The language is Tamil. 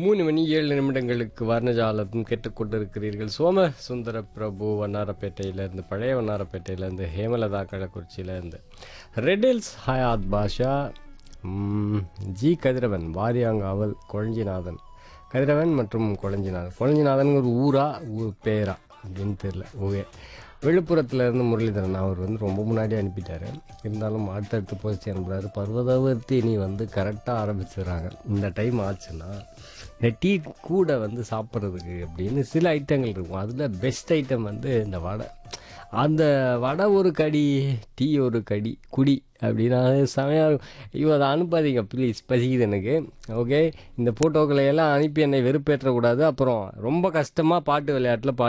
மூணு மணி ஏழு நிமிடங்களுக்கு வர்ணஜாலம் கேட்டுக்கொண்டிருக்கிறீர்கள் சோம சுந்தர பிரபு வண்ணாரப்பேட்டையிலேருந்து பழைய வண்ணாரப்பேட்டையிலேருந்து ஹேமலதா கள்ளக்குறிச்சியிலேருந்து ரெட்டில்ஸ் ஹயாத் பாஷா ம், ஜி கதிரவன் வாரியாங்காவல் கொழஞ்சிநாதன் கதிரவன் மற்றும் கொழஞ்சிநாதன் கொழஞ்சிநாதன் ஒரு ஊரா ஊர் பேரா அப்படின்னு தெரியல ஓகே விழுப்புரத்துல இருந்து முரளிதரன் அவர் வந்து ரொம்ப முன்னாடி அனுப்பிட்டாரு இருந்தாலும் அடுத்தடுத்து போஸ்ட் அனுப்புறாரு பர்வதவர்த்தி நீ வந்து கரெக்டாக ஆரம்பிச்சிடுறாங்க இந்த டைம் ஆச்சுன்னா இந்த டீ கூட வந்து சாப்பிட்றதுக்கு அப்படின்னு சில ஐட்டங்கள் இருக்கும் அதில் பெஸ்ட் ஐட்டம் வந்து இந்த வடை அந்த வடை ஒரு கடி டீ ஒரு கடி குடி அப்படின்னா செமையாக இருக்கும் ஐயோ அதை அனுப்பாதீங்க ப்ளீஸ் பசிக்குது எனக்கு ஓகே இந்த ஃபோட்டோக்களை எல்லாம் அனுப்பி என்னை வெறுப்பேற்றக்கூடாது அப்புறம் ரொம்ப கஷ்டமாக பாட்டு விளையாட்டில் பாட்டு